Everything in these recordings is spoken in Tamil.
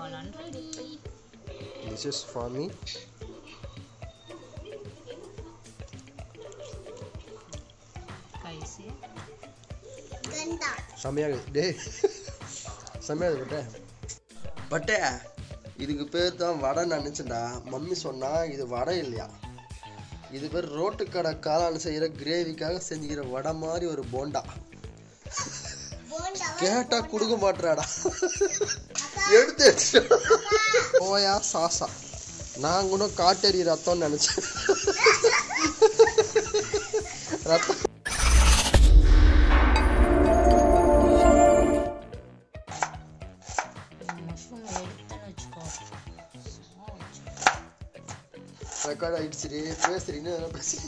காளான் ready This is for me. கைசி கண்டா செம்மையாக இருக்குது. டேய் செம்மையாக இருக்கு பட்டே பட்டே இதுக்கு பேர் தான் வடை நினச்சேன்டா மம்மி சொன்னா இது வடை இல்லையா இது பேர் ரோட்டுக்கடை காளான் செய்கிற கிரேவிக்காக செஞ்சுக்கிற வடை மாதிரி ஒரு போண்டா போண்டா கேட்டா கொடுக்க மாட்டாடா எடுத்து வச்சுட்டா. சோயா சாசா நான் கூட காட்டேரி ரத்தம்னு நினைச்சேன் ரத்தம் மஷ்ரூம் எடுத்தேன்னு வச்சுக்கோ ரெக்கார்ட் ஆயிடுச்சு பேசுறீன்னு பேசி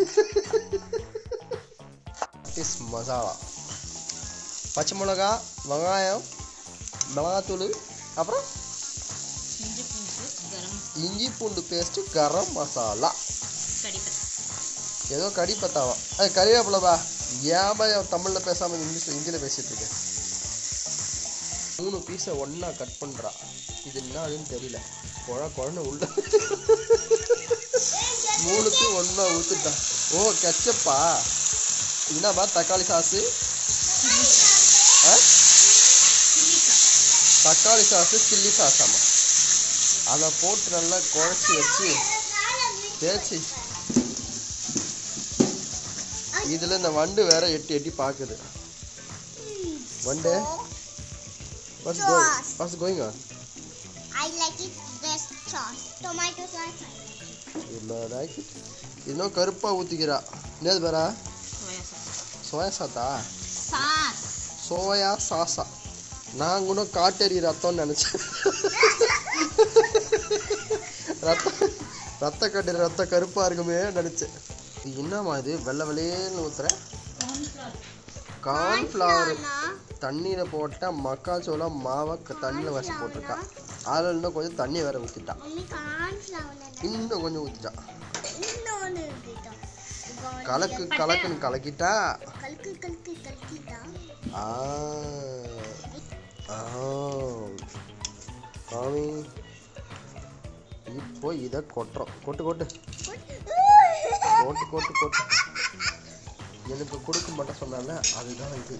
இஸ் மசாலா பச்சை மிளகா வெங்காயம் மிளகாத்தூள் அப்புறம் இஞ்சி பூண்டு கரம் இஞ்சி பூண்டு பேஸ்ட்டு கரம் மசாலா கடிப்பத்தை ஏதோ கறி பத்தாவா அது கறிவேப்பிலப்பா ஏன்பா என் தமிழில் பேசாமல் இங்கிலீஷில் ஹிந்தியில் பேசிட்டு இருக்கேன் மூணு பீஸை ஒன்றா கட் பண்ணுறா இது என்ன அதுன்னு தெரியல குழ குழன்னு உள்ள மூணுத்தையும் ஒன்றா ஊற்றுட்டா ஓ கெச்சப்பா என்னப்பா தக்காளி சாஸு ஆ தக்காளி சாஸு சில்லி சாஸ் ஆமாம் அதை போட்டு நல்லா குழச்சி வச்சு தேய்ச்சி இதுல இந்த வண்டு வேற எட்டி எட்டி பாக்குது வண்டு what's going what's going on I like it this sauce. Tomato sauce. இல்ல லைக் இன்னும் கருப்பா ஊத்திக்கிறா என்னது பேரா சோயா சாஸ் சோயா சாத்தா சாஸ் சோயா சாசா நான் கூட காட்டேரி ரத்தம்னு நினைச்சேன் ரத்தம் ரத்த கட்டு ரத்த கருப்பா இருக்குமே நினைச்சேன் இது என்னம்மா இது வெள்ளை வெள்ளையேன்னு ஊத்துறேன் கார்ன்ஃப்ளவர் ஆனா, தண்ணியில போட்ட மக்காச்சோளம் மாவை க- தண்ணியில வச்சு போட்டிருக்கா அதில் இன்னும் கொஞ்சம் தண்ணி வேற ஊத்திட்டா மம்மி கார்ன்ஃப்ளவர் இன்னும் கொஞ்சம் ஊத்திட்டா இன்னொன்னு இருக்குதா. இப்போ வந்து கலக்கு கலக்குன்னு கலக்கிட்டா கலக்கு கலக்கு கலக்கிட்டா ஆ ஆ சாமி இப்போ இதை கொட்டுறோம் கொட்டு கொட்டு கொட்டு கொட்டு கொட்டு எனக்கு கொடுக்க மாட்டேன் சொன்னால அதுதான் இது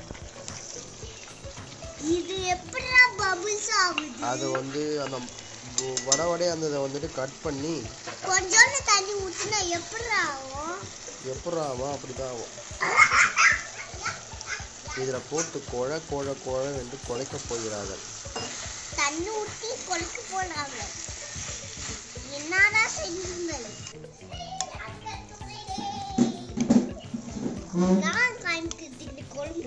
இது எப்படிடா பபிள்ஸ் ஆகுது அதை வந்து அந்த வ- வட வடையை அந்த இதை வந்துட்டு கட் பண்ணி கொஞ்சோண்டு தண்ணி ஊத்துனா எப்படிடா ஆகும் எப்படி ஆகும் அப்படிதான் ஆகும் இதில் போட்டு குழ குழ குழ என்று குழைக்க போகிறார்கள் தண்ணி ஊத்தி கொழுக்கு போனாங்க என்னடா செஞ்சீங்கள் நான் காமிக்கிறதுக்கு கொழும்பு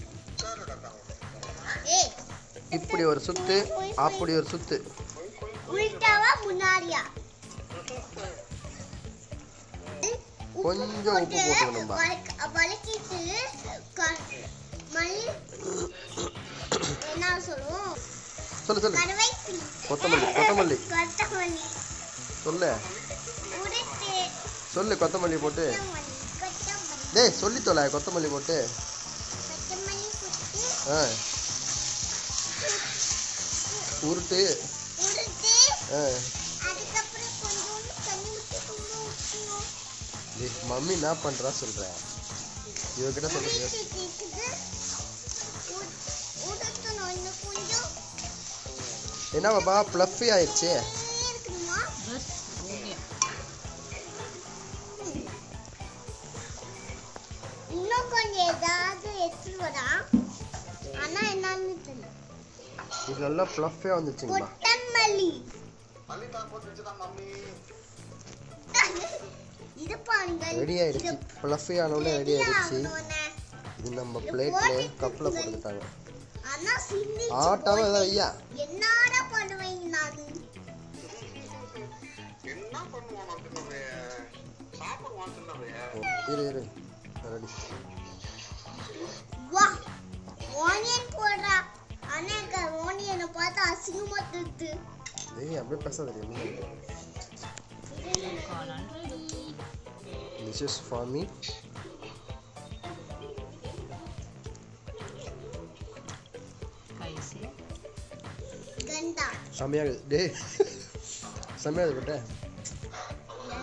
ஏய் இப்படி ஒரு சுத்து அப்படி ஒரு சுத்து உள்டாவா முன்னாடியா கொஞ்சம் உப்பு போட்டுக்கணும்பா. வதக்க- வதக்கிட்டு க- மல்லி என்ன சொல்லுவோம் சொல்லு சொல்லு கருவேப்பிலை கொத்தமல்லி கொத்தமல்லி கொத்தமல்லி சொல்லு உருட்டு சொல்லு கொத்தமல்லி போட்டு கொத்தமல்லி கொத்தமல்லி டேய் சொல்லி தொலை கொத்தமல்லி போட்டு கொத்தமல்லி குத்தி ஆ உருட்டு உருட்டு ஆ அதுக்கப்புறம் கொஞ்சோண்டு தண்ணி ஊற்றி கொஞ்சம் ஊற்றணும் டேய் மம்மி என்ன பண்றா சொல்றேன் இவகிட்ட சொல்லுங்க உருட்டு இருக்குது உ- உருட்டணும் இன்னும் கொஞ்சம் என்ன பாப்பா ப்ளஃபி ஆயிடுச்சு இருக்கணுமா பஸ் ஓகே இன்னும் கொஞ்சம் ஏதாவது எடுத்துட்டு வரா ஆனா என்னன்னு தெரியல இது நல்லா ப்ளஃபியாக வந்துச்சுங்கம்மா கொத்தமல்லி இது பாருங்க ரெடி ஆயிடுச்சு ப்ளஃபி ஆனவுடனே ரெடி ஆயிடுச்சு இது நம்ம பிளேட்ல கப்பில் போட்டுக்கிட்டாங்க ஆனா சிந்தி ஆட்டாம ஏதாவது ஐயா என்னடா பண்ணுவீங்க நான் இரு இரு ரெடி வா ஆனியன் போடுறா ஆனா எனக்கு ஆனியனை பார்த்தா அசிங்கமா தெரியுது ஏய் அப்படியே பேசாத தெரியுமா காளான் ready this is for me கைசி ஆனியன் தான் செம்மையாக டே செம்மையாக பட்டே